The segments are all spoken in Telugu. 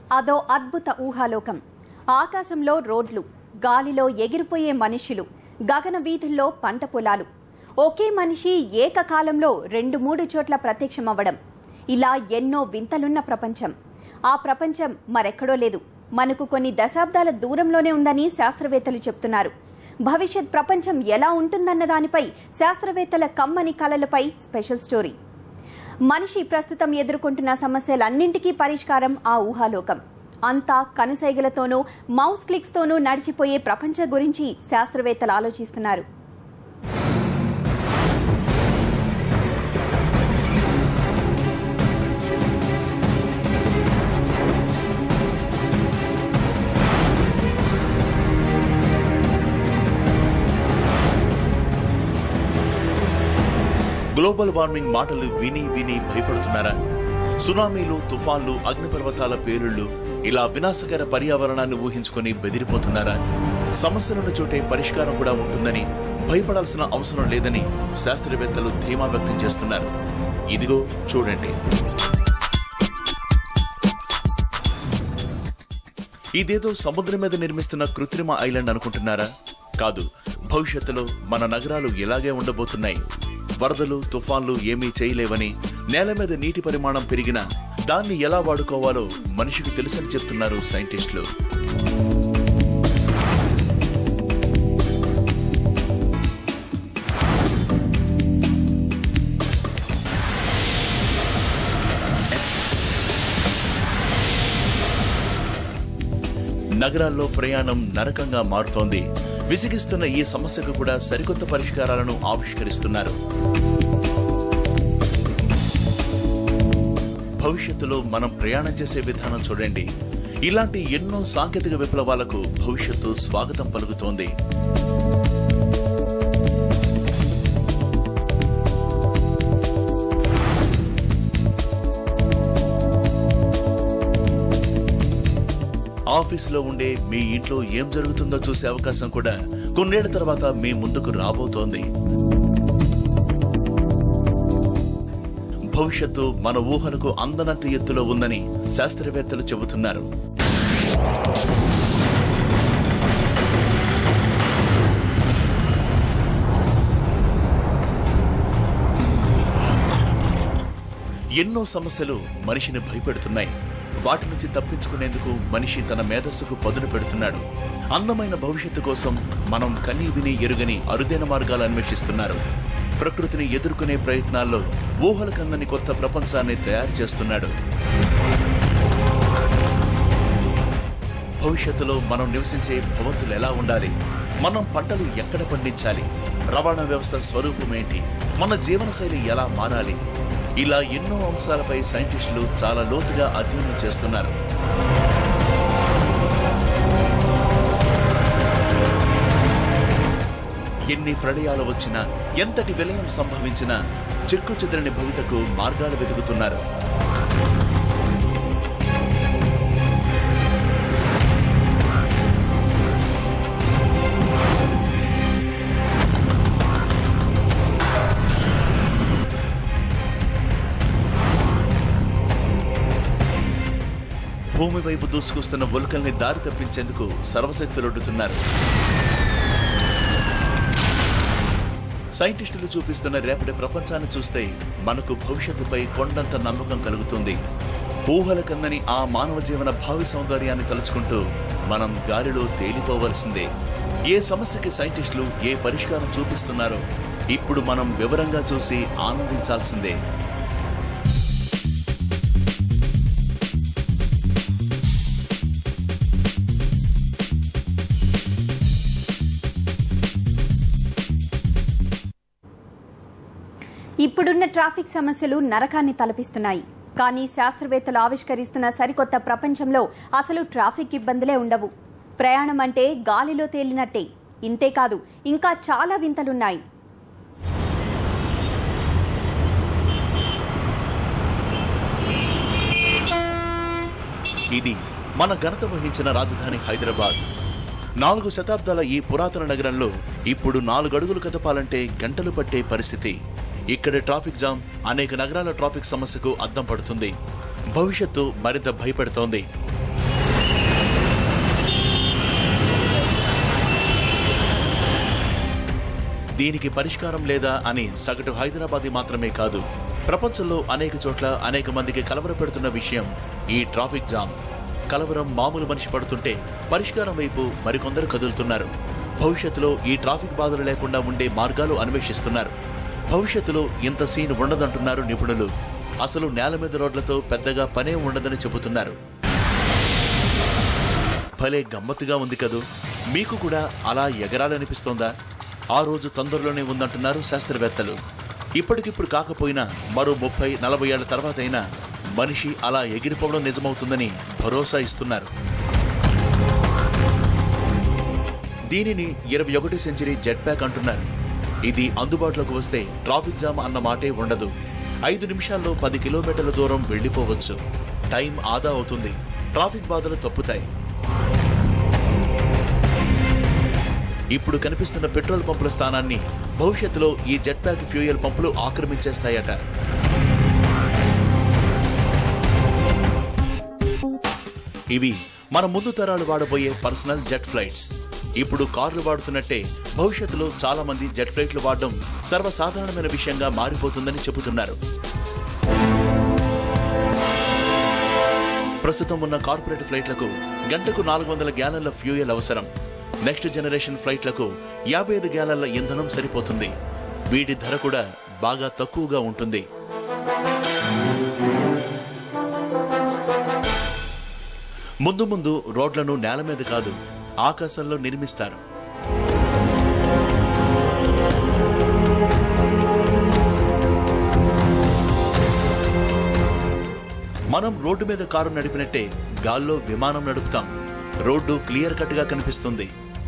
అదో అద్భుత ఊహాలోకం ఆకాశంలో రోడ్లు గాలిలో ఎగిరిపోయే మనుషులు గగన వీధుల్లో పంట పొలాలు ఒకే మనిషి ఏకకాలంలో రెండు మూడు చోట్ల ప్రత్యక్షమవ్వడం ఇలా ఎన్నో వింతలున్న ప్రపంచం ఆ ప్రపంచం మరెక్కడో లేదు మనకు కొన్ని దశాబ్దాల దూరంలోనే ఉందని శాస్త్రవేత్తలు చెప్తున్నారు భవిష్యత్ ప్రపంచం ఎలా ఉంటుందన్న దానిపై శాస్త్రవేత్తల కమ్మని కలలపై స్పెషల్ స్టోరీ మనిషి ప్రస్తుతం ఎదుర్కొంటున్న సమస్యలన్నింటికీ పరిష్కారం ఆ ఊహాలోకం అంతా కనుసైగలతోనూ మౌస్ క్లిక్స్తోనూ నడిచిపోయే ప్రపంచం గురించి శాస్త్రవేత్తలు ఆలోచిస్తున్నారు గ్లోబల్ వార్మింగ్ మాటలు విని విని భయపడుతున్నారా సునామీలు తుఫాన్లు అగ్నిపర్వతాల పేలుళ్లు ఇలా వినాశకర పర్యావరణాన్ని ఊహించుకొని బెదిరిపోతున్నారా సమస్యలున్న చోటే పరిష్కారం కూడా ఉంటుందని భయపడాల్సిన అవసరం లేదని శాస్త్రవేత్తలు ధీమా వ్యక్తం చేస్తున్నారు ఇదిగో చూడండి ఇదేదో సముద్రం మీద నిర్మిస్తున్న కృత్రిమ ఐలాండ్ అనుకుంటున్నారా కాదు భవిష్యత్తులో మన నగరాలు ఇలాగే ఉండబోతున్నాయి వరదలు తుఫాన్లు ఏమీ చేయలేవని నేల మీద నీటి పరిమాణం పెరిగినా దాన్ని ఎలా వాడుకోవాలో మనిషికి తెలుసని చెప్తున్నారు సైంటిస్టులు నగరాల్లో ప్రయాణం నరకంగా మారుతోంది విసిగిస్తున్న ఈ సమస్యకు కూడా సరికొత్త పరిష్కారాలను ఆవిష్కరిస్తున్నారు భవిష్యత్తులో మనం ప్రయాణం చేసే విధానం చూడండి ఇలాంటి ఎన్నో సాంకేతిక విప్లవాలకు భవిష్యత్తు స్వాగతం పలుకుతోంది ఆఫీసులో ఉండే మీ ఇంట్లో ఏం జరుగుతుందో చూసే అవకాశం కూడా కొన్నేళ్ల తర్వాత మీ ముందుకు రాబోతోంది భవిష్యత్తు మన ఊహలకు అందనంత ఎత్తులో ఉందని శాస్త్రవేత్తలు చెబుతున్నారు ఎన్నో సమస్యలు మనిషిని భయపెడుతున్నాయి వాటి నుంచి తప్పించుకునేందుకు మనిషి తన మేధస్సుకు పదును పెడుతున్నాడు అందమైన భవిష్యత్తు కోసం మనం కని విని ఎరుగని అరుదైన మార్గాలు అన్వేషిస్తున్నారు ప్రకృతిని ఎదుర్కొనే ప్రయత్నాల్లో ఊహల కందని కొత్త ప్రపంచాన్ని తయారు చేస్తున్నాడు భవిష్యత్తులో మనం నివసించే భవంతులు ఎలా ఉండాలి మనం పంటలు ఎక్కడ పండించాలి రవాణా వ్యవస్థ స్వరూపం ఏంటి మన జీవనశైలి ఎలా మారాలి ఇలా ఎన్నో అంశాలపై సైంటిస్టులు చాలా లోతుగా అధ్యయనం చేస్తున్నారు ఎన్ని ప్రళయాలు వచ్చినా ఎంతటి విలయం సంభవించినా చెక్కు చెదరని భవితకు మార్గాలు వెతుకుతున్నారు భూమి వైపు దూసుకొస్తున్న ఉల్కల్ని దారి తప్పించేందుకు సర్వశక్తులొడ్డుతున్నారు సైంటిస్టులు చూపిస్తున్న రేపటి ప్రపంచాన్ని చూస్తే మనకు భవిష్యత్తుపై కొండంత నమ్మకం కలుగుతుంది ఊహల కందని ఆ మానవ జీవన భావి సౌందర్యాన్ని తలుచుకుంటూ మనం గాలిలో తేలిపోవలసిందే ఏ సమస్యకి సైంటిస్టులు ఏ పరిష్కారం చూపిస్తున్నారో ఇప్పుడు మనం వివరంగా చూసి ఆనందించాల్సిందే ఇప్పుడున్న ట్రాఫిక్ సమస్యలు నరకాన్ని తలపిస్తున్నాయి కానీ శాస్త్రవేత్తలు ఆవిష్కరిస్తున్న సరికొత్త ప్రపంచంలో అసలు ట్రాఫిక్ ఇబ్బందులే ఉండవు ప్రయాణం అంటే గాలిలో తేలినట్టే ఇంతేకాదు ఇంకా చాలా వింతలున్నాయి ఇది మన ఘనత వహించిన రాజధాని హైదరాబాద్ నాలుగు శతాబ్దాల ఈ పురాతన నగరంలో ఇప్పుడు నాలుగు అడుగులు కదపాలంటే గంటలు పట్టే పరిస్థితి ఇక్కడ ట్రాఫిక్ జామ్ అనేక నగరాల ట్రాఫిక్ సమస్యకు అద్దం పడుతుంది భవిష్యత్తు మరింత భయపెడుతోంది దీనికి పరిష్కారం లేదా అని సగటు హైదరాబాదీ మాత్రమే కాదు ప్రపంచంలో అనేక చోట్ల అనేక మందికి కలవరపెడుతున్న విషయం ఈ ట్రాఫిక్ జామ్ కలవరం మామూలు మనిషి పడుతుంటే పరిష్కారం వైపు మరికొందరు కదులుతున్నారు భవిష్యత్తులో ఈ ట్రాఫిక్ బాధలు లేకుండా ఉండే మార్గాలు అన్వేషిస్తున్నారు భవిష్యత్తులో ఇంత సీన్ ఉండదంటున్నారు నిపుణులు అసలు నేల మీద రోడ్లతో పెద్దగా పనే ఉండదని చెబుతున్నారు భలే గమ్మత్తుగా ఉంది కదూ మీకు కూడా అలా ఎగరాలనిపిస్తోందా ఆ రోజు తొందరలోనే ఉందంటున్నారు శాస్త్రవేత్తలు ఇప్పటికిప్పుడు కాకపోయినా మరో ముప్పై నలభై ఏళ్ల తర్వాత అయినా మనిషి అలా ఎగిరిపోవడం నిజమవుతుందని భరోసా ఇస్తున్నారు దీనిని ఇరవై ఒకటి సెంచరీ జెట్ ప్యాక్ అంటున్నారు ఇది అందుబాటులోకి వస్తే ట్రాఫిక్ జామ్ అన్న మాటే ఉండదు ఐదు నిమిషాల్లో పది కిలోమీటర్ల దూరం వెళ్ళిపోవచ్చు టైం ఆదా అవుతుంది ట్రాఫిక్ బాధలు తప్పుతాయి ఇప్పుడు కనిపిస్తున్న పెట్రోల్ పంపుల స్థానాన్ని భవిష్యత్తులో ఈ జెట్ ప్యాక్ ఫ్యూయల్ పంపులు ఆక్రమించేస్తాయట ఇవి మన ముందు తరాలు వాడబోయే పర్సనల్ జెట్ ఫ్లైట్స్ ఇప్పుడు కార్లు వాడుతున్నట్టే భవిష్యత్తులో చాలా మంది జెట్ ఫ్లైట్లు వాడడం సర్వసాధారణమైన విషయంగా మారిపోతుందని చెబుతున్నారు ప్రస్తుతం ఉన్న కార్పొరేట్ ఫ్లైట్లకు గంటకు నాలుగు వందల గ్యాలన్ల ఫ్యూయల్ అవసరం నెక్స్ట్ జనరేషన్ ఫ్లైట్లకు యాభై ఐదు గ్యాలన్ల ఇంధనం సరిపోతుంది వీటి ధర కూడా బాగా తక్కువగా ఉంటుంది ముందు ముందు రోడ్లను నేల మీద కాదు ఆకాశంలో నిర్మిస్తారు మనం రోడ్డు మీద కారు నడిపినట్టే గాల్లో విమానం నడుపుతాం రోడ్డు క్లియర్ కట్ గా కనిపిస్తుంది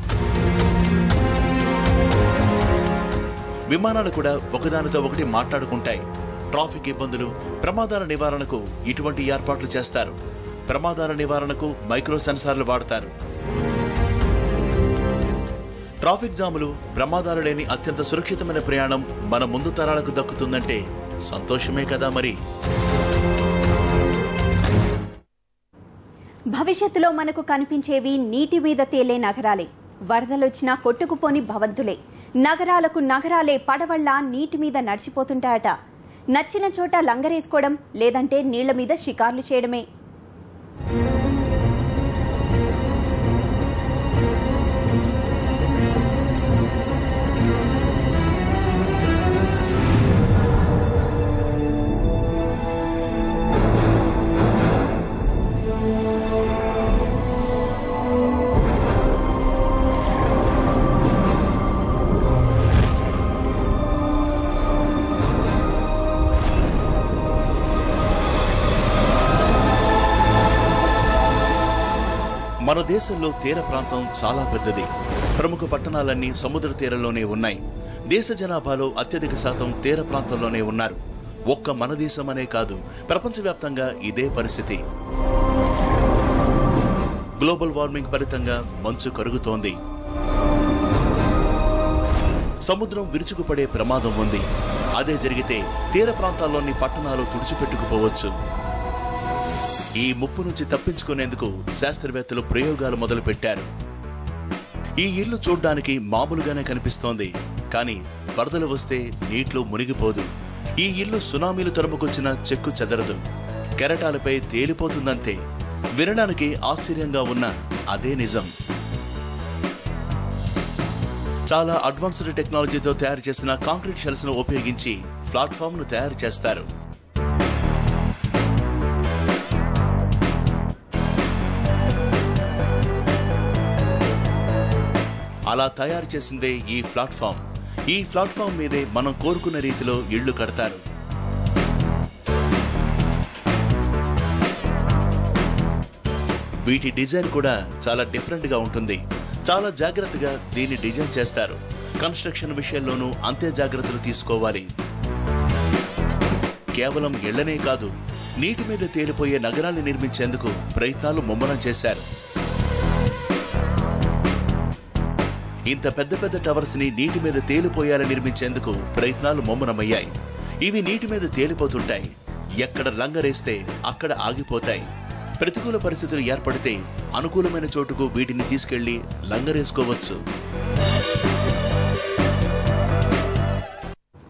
విమానాలు కూడా ఒకదానితో ఒకటి మాట్లాడుకుంటాయి ట్రాఫిక్ ఇబ్బందులు ప్రమాదాల నివారణకు ఇటువంటి ఏర్పాట్లు చేస్తారు ప్రమాదాల నివారణకు మైక్రో సెన్సార్లు వాడతారు ట్రాఫిక్ జాములు ప్రమాదాలు లేని అత్యంత సురక్షితమైన ప్రయాణం మన ముందు తరాలకు దక్కుతుందంటే సంతోషమే కదా మరి భవిష్యత్తులో మనకు కనిపించేవి నీటి మీద తేలే నగరాలే వరదలొచ్చినా కొట్టుకుపోని భవంతులే నగరాలకు నగరాలే పడవళ్ళ నీటి మీద నడిచిపోతుంటాయట నచ్చిన చోట లంగరేసుకోవడం లేదంటే నీళ్ల మీద షికార్లు చేయడమే మన దేశంలో తీర ప్రాంతం చాలా పెద్దది ప్రముఖ పట్టణాలన్నీ సముద్ర తీరంలోనే ఉన్నాయి దేశ జనాభాలో అత్యధిక శాతం తీర ప్రాంతంలోనే ఉన్నారు ఒక్క మన దేశం అనే కాదు ప్రపంచవ్యాప్తంగా ఇదే పరిస్థితి గ్లోబల్ వార్మింగ్ ఫలితంగా మంచు కరుగుతోంది సముద్రం విరుచుకుపడే ప్రమాదం ఉంది అదే జరిగితే తీర ప్రాంతాల్లోని పట్టణాలు తుడిచిపెట్టుకుపోవచ్చు ఈ ముప్పు నుంచి తప్పించుకునేందుకు శాస్త్రవేత్తలు ప్రయోగాలు మొదలుపెట్టారు ఈ ఇల్లు చూడ్డానికి మామూలుగానే కనిపిస్తోంది కానీ వరదలు వస్తే నీటిలో మునిగిపోదు ఈ ఇల్లు సునామీలు తరుముకొచ్చిన చెక్కు చెదరదు కెరటాలపై తేలిపోతుందంతే వినడానికి ఆశ్చర్యంగా ఉన్న అదే నిజం చాలా అడ్వాన్స్డ్ టెక్నాలజీతో తయారు చేసిన కాంక్రీట్ షెల్స్ ను ఉపయోగించి ప్లాట్ఫామ్ ను తయారు చేస్తారు అలా తయారు చేసిందే ఈ ప్లాట్ఫామ్ ఈ ప్లాట్ఫామ్ మీదే మనం కోరుకున్న రీతిలో ఇళ్లు కడతారు వీటి డిజైన్ కూడా చాలా డిఫరెంట్ గా ఉంటుంది చాలా జాగ్రత్తగా దీన్ని డిజైన్ చేస్తారు కన్స్ట్రక్షన్ విషయంలోనూ అంతే జాగ్రత్తలు తీసుకోవాలి కేవలం ఇళ్లనే కాదు నీటి మీద తేలిపోయే నగరాల్ని నిర్మించేందుకు ప్రయత్నాలు ముమ్మరం చేశారు ఇంత పెద్ద పెద్ద టవర్స్ ని నీటి మీద తేలిపోయేలా నిర్మించేందుకు ప్రయత్నాలు ముమ్మరమయ్యాయి ఇవి నీటి మీద తేలిపోతుంటాయి ఎక్కడ లంగరేస్తే అక్కడ ఆగిపోతాయి ప్రతికూల పరిస్థితులు ఏర్పడితే అనుకూలమైన చోటుకు వీటిని తీసుకెళ్లి లంగరేసుకోవచ్చు